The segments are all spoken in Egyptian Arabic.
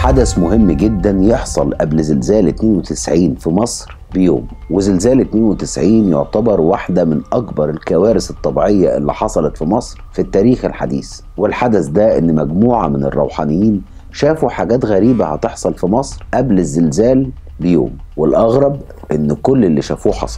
حدث مهم جدا يحصل قبل زلزال 92 في مصر بيوم وزلزال 92 يعتبر واحدة من أكبر الكوارث الطبيعية اللي حصلت في مصر في التاريخ الحديث والحدث ده إن مجموعة من الروحانيين شافوا حاجات غريبة هتحصل في مصر قبل الزلزال بيوم والأغرب إن كل اللي شافوه حصل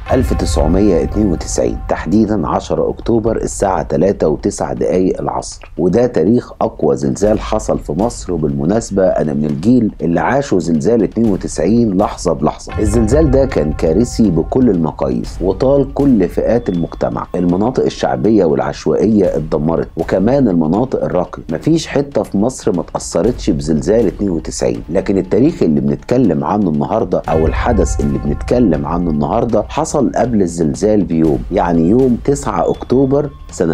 1992 تحديدا 10 اكتوبر الساعة 3 و9 دقايق العصر وده تاريخ اقوى زلزال حصل في مصر وبالمناسبة انا من الجيل اللي عاشوا زلزال 92 لحظة بلحظة الزلزال ده كان كارثي بكل المقاييس وطال كل فئات المجتمع المناطق الشعبية والعشوائية اتدمرت وكمان المناطق الراقية مفيش حتة في مصر ما تأثرتش بزلزال 92 لكن التاريخ اللي بنتكلم عنه النهاردة او الحدث اللي بنتكلم عنه النهاردة حصل حصل قبل الزلزال بيوم يعني يوم 9 أكتوبر سنة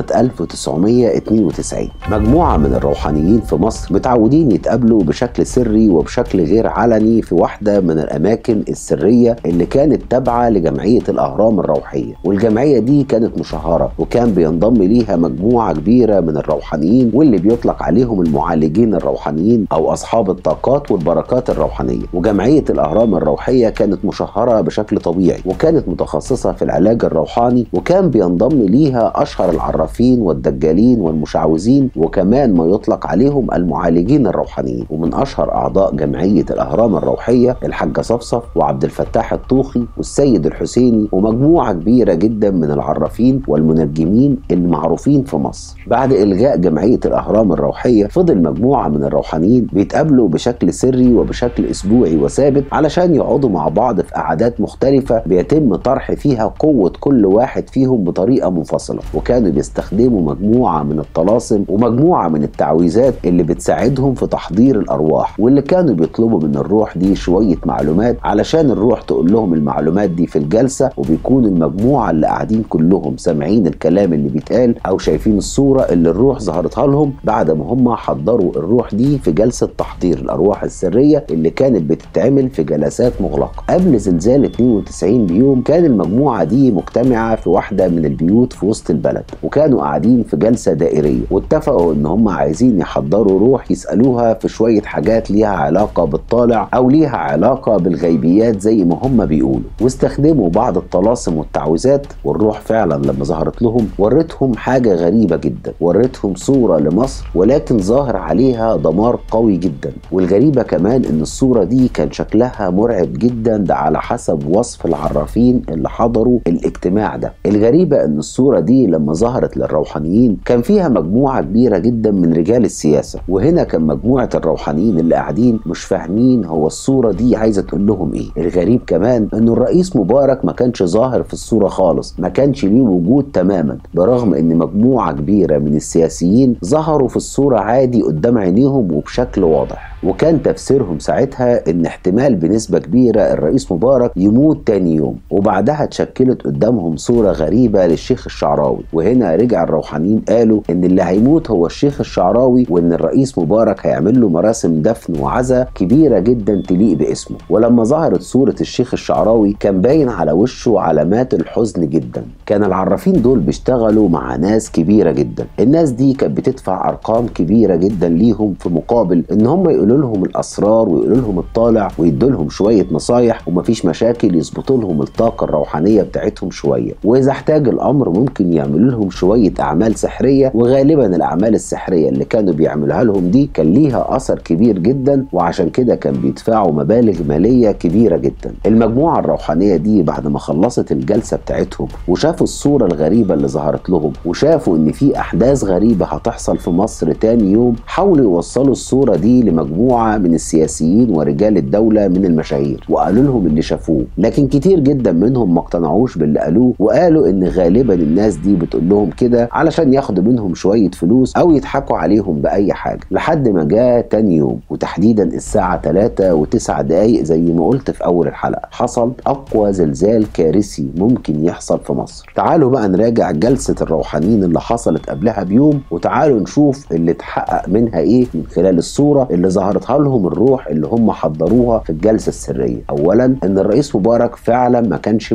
1992 مجموعة من الروحانيين في مصر متعودين يتقابلوا بشكل سري وبشكل غير علني في واحدة من الأماكن السرية اللي كانت تابعة لجمعية الأهرام الروحية والجمعية دي كانت مشهرة وكان بينضم ليها مجموعة كبيرة من الروحانيين واللي بيطلق عليهم المعالجين الروحانيين أو أصحاب الطاقات والبركات الروحانية وجمعية الأهرام الروحية كانت مشهرة بشكل طبيعي وكانت متخصصة في العلاج الروحاني وكان بينضم ليها أشهر العرافين والدجالين والمشعوذين وكمان ما يطلق عليهم المعالجين الروحانيين ومن اشهر اعضاء جمعيه الاهرام الروحيه الحاجه صفصف وعبد الفتاح الطوخي والسيد الحسيني ومجموعه كبيره جدا من العرافين والمنجمين المعروفين في مصر بعد الغاء جمعيه الاهرام الروحيه فضل مجموعه من الروحانيين بيتقابلوا بشكل سري وبشكل اسبوعي وثابت علشان يقعدوا مع بعض في قعدات مختلفه بيتم طرح فيها قوه كل واحد فيهم بطريقه منفصله وكانوا بيستخدموا مجموعة من الطلاسم ومجموعة من التعويذات اللي بتساعدهم في تحضير الأرواح واللي كانوا بيطلبوا من الروح دي شوية معلومات علشان الروح تقول لهم المعلومات دي في الجلسة وبيكون المجموعة اللي قاعدين كلهم سامعين الكلام اللي بيتقال أو شايفين الصورة اللي الروح ظهرتها لهم بعد ما هم حضروا الروح دي في جلسة تحضير الأرواح السرية اللي كانت بتتعمل في جلسات مغلقة قبل زلزال 92 بيوم كان المجموعة دي مجتمعة في واحدة من البيوت في وسط البلد وكانوا قاعدين في جلسة دائرية واتفقوا ان هم عايزين يحضروا روح يسألوها في شوية حاجات ليها علاقة بالطالع او ليها علاقة بالغيبيات زي ما هم بيقولوا واستخدموا بعض الطلاسم والتعويذات والروح فعلا لما ظهرت لهم ورتهم حاجة غريبة جدا ورتهم صورة لمصر ولكن ظاهر عليها دمار قوي جدا والغريبة كمان ان الصورة دي كان شكلها مرعب جدا ده على حسب وصف العرافين اللي حضروا الاجتماع ده الغريبة ان الصورة دي لما ظهرت للروحانيين كان فيها مجموعة كبيرة جدا من رجال السياسة وهنا كان مجموعة الروحانيين اللي قاعدين مش فاهمين هو الصورة دي عايزة تقول لهم ايه الغريب كمان ان الرئيس مبارك ما كانش ظاهر في الصورة خالص ما كانش ليه وجود تماما برغم ان مجموعة كبيرة من السياسيين ظهروا في الصورة عادي قدام عينيهم وبشكل واضح وكان تفسيرهم ساعتها ان احتمال بنسبة كبيرة الرئيس مبارك يموت تاني يوم وبعدها اتشكلت قدامهم صورة غريبة للشيخ الشعراوي وهنا رجع الروحانيين قالوا ان اللي هيموت هو الشيخ الشعراوي وان الرئيس مبارك هيعمل له مراسم دفن وعزاء كبيرة جدا تليق باسمه ولما ظهرت صورة الشيخ الشعراوي كان باين على وشه علامات الحزن جدا كان العرافين دول بيشتغلوا مع ناس كبيرة جدا الناس دي كانت بتدفع ارقام كبيرة جدا ليهم في مقابل ان هم يقولوا لهم الاسرار ويقولوا لهم الطالع ويدوا لهم شوية نصايح ومفيش مشاكل يظبطوا لهم الطاقة الروحانية بتاعتهم شوية واذا احتاج الامر ممكن يعملوا لهم شوية اعمال سحرية وغالبا الاعمال السحرية اللي كانوا بيعملوها لهم دي كان ليها اثر كبير جدا وعشان كده كان بيدفعوا مبالغ مالية كبيرة جدا المجموعة الروحانية دي بعد ما خلصت الجلسة بتاعتهم وشافوا الصورة الغريبة اللي ظهرت لهم وشافوا ان في احداث غريبة هتحصل في مصر تاني يوم حاولوا يوصلوا الصورة دي لمجموعة من السياسيين ورجال الدولة من المشاهير وقالوا لهم اللي شافوه لكن كتير جدا منهم ما اقتنعوش باللي قالوه وقالوا ان غالبا الناس دي بتقول لهم كده علشان ياخدوا منهم شوية فلوس او يضحكوا عليهم باي حاجة لحد ما جاء تاني يوم وتحديدا الساعة 3 و9 دقايق زي ما قلت في اول الحلقة حصل اقوى زلزال كارثي ممكن يحصل في مصر تعالوا بقى نراجع جلسة الروحانيين اللي حصلت قبلها بيوم وتعالوا نشوف اللي اتحقق منها ايه من خلال الصورة اللي ظهرتها لهم الروح اللي هم حضروها في الجلسة السرية اولا ان الرئيس مبارك فعلا ما كانش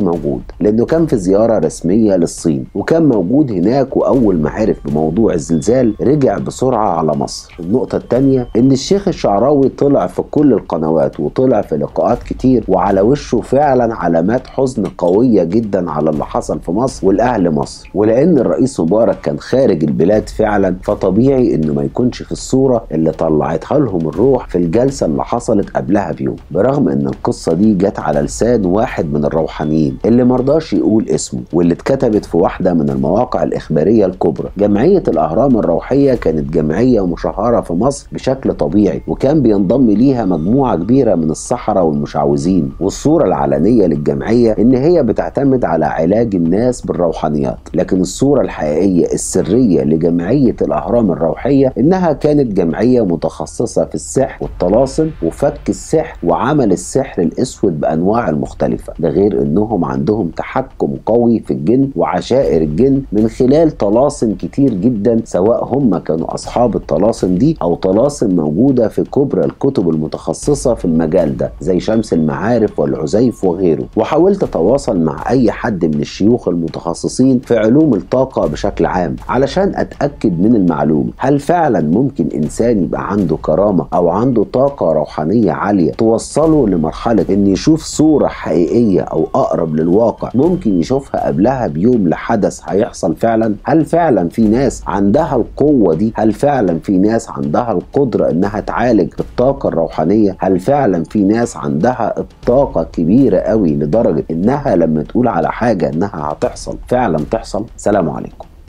موجود لانه كان في زياره رسميه للصين وكان موجود هناك واول ما عرف بموضوع الزلزال رجع بسرعه على مصر النقطه الثانيه ان الشيخ الشعراوي طلع في كل القنوات وطلع في لقاءات كتير وعلى وشه فعلا علامات حزن قويه جدا على اللي حصل في مصر والاهل مصر ولان الرئيس مبارك كان خارج البلاد فعلا فطبيعي انه ما يكونش في الصوره اللي طلعتها لهم الروح في الجلسه اللي حصلت قبلها بيوم برغم ان القصه دي جت على لسان واحد من الروحانيين اللي مرضاش يقول اسمه واللي اتكتبت في واحده من المواقع الاخباريه الكبرى جمعيه الاهرام الروحيه كانت جمعيه مشهره في مصر بشكل طبيعي وكان بينضم ليها مجموعه كبيره من السحره والمشعوذين والصوره العلنيه للجمعيه ان هي بتعتمد على علاج الناس بالروحانيات لكن الصوره الحقيقيه السريه لجمعيه الاهرام الروحيه انها كانت جمعيه متخصصه في السحر والطلاسم وفك السحر وعمل السحر الاسود بانواعه المختلفه ده غير انهم عندهم تحكم قوي في الجن وعشائر الجن من خلال طلاسم كتير جدا سواء هم كانوا اصحاب الطلاسم دي او طلاسم موجوده في كبرى الكتب المتخصصه في المجال ده زي شمس المعارف والعزيف وغيره وحاولت اتواصل مع اي حد من الشيوخ المتخصصين في علوم الطاقه بشكل عام علشان اتاكد من المعلومه هل فعلا ممكن انسان يبقى عنده كرامه او عنده طاقه روحانيه عاليه توصله لمرحله ان يشوف صوره حقيقيه او اقرب للواقع ممكن يشوفها قبلها بيوم لحدث هيحصل فعلا هل فعلا في ناس عندها القوه دي هل فعلا في ناس عندها القدره انها تعالج الطاقه الروحانيه هل فعلا في ناس عندها الطاقه كبيره قوي لدرجه انها لما تقول على حاجه انها هتحصل فعلا تحصل سلام عليكم